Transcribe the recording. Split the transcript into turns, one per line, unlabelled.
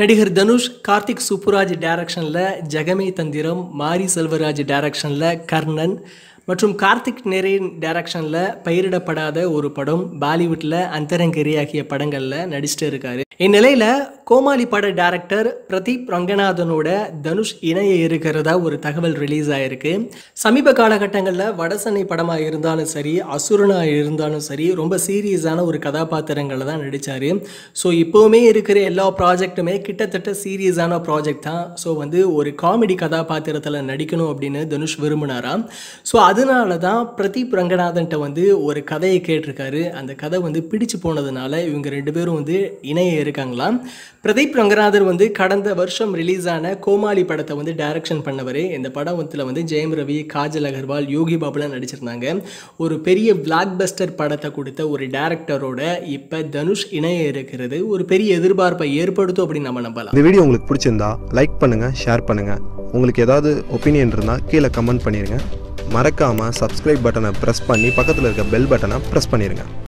நடிகர் தனுஷ் கார்த்திக் சுப்புராஜ் டைரக்ஷனில் ஜெகமே தந்திரம் மாரி செல்வராஜ் டைரக்ஷனில் கர்ணன் மற்றும் கார்த்திக் நெரேன் டைரக்ஷனில் பயிரிடப்படாத ஒரு படம் பாலிவுட்டில் அந்தரங்கரி ஆகிய படங்களில் நடிச்சிட்டு இருக்காரு இந்நிலையில் கோமாளி பட டைரக்டர் பிரதீப் ரங்கநாதனோட தனுஷ் இணைய இருக்கிறதா ஒரு தகவல் ரிலீஸ் ஆயிருக்கு சமீப காலகட்டங்களில் வடசென்னை படமாக இருந்தாலும் சரி அசுரனா இருந்தாலும் சரி ரொம்ப சீரியஸான ஒரு கதாபாத்திரங்களில் தான் நடித்தார் ஸோ இப்போவுமே இருக்கிற எல்லா ப்ராஜெக்ட்டுமே கிட்டத்தட்ட சீரியஸான ப்ராஜெக்ட் தான் ஸோ வந்து ஒரு காமெடி கதாபாத்திரத்தில் நடிக்கணும் அப்படின்னு தனுஷ் விரும்பினாராம் ஸோ அதனால தான் பிரதீப் ரங்கநாதன்ட்ட வந்து ஒரு கதையை கேட்டிருக்காரு அந்த கதை வந்து பிடிச்சு போனதுனால இவங்க ரெண்டு பேரும் வந்து இணைய இருக்காங்களாம் பிரதீப் ரங்கநாதன் வந்து கடந்த வருஷம் ரிலீஸ் ஆன கோமாளி படத்தை வந்து டைரக்ஷன் பண்ணவர் இந்த படத்தில் வந்து ஜெயம் ரவி காஜல் அகர்வால் யோகி பாபுலாம் நடிச்சிருந்தாங்க ஒரு பெரிய பிளாக் பஸ்டர் படத்தை கொடுத்த ஒரு டேரக்டரோட இப்போ தனுஷ் இணைய இருக்கிறது ஒரு பெரிய எதிர்பார்ப்பை ஏற்படுத்தும் அப்படின்னு நம்ம நம்பலாம்
இந்த வீடியோ உங்களுக்கு பிடிச்சிருந்தா லைக் பண்ணுங்க ஷேர் பண்ணுங்க உங்களுக்கு ஏதாவது ஒப்பீனியன் இருந்தால் கீழே கமெண்ட் பண்ணிடுங்க மறக்காமல் சப்ஸ்கிரைப் பட்டனை ப்ரெஸ் பண்ணி பக்கத்தில் இருக்க பெல் பட்டனை ப்ரெஸ் பண்ணிடுங்க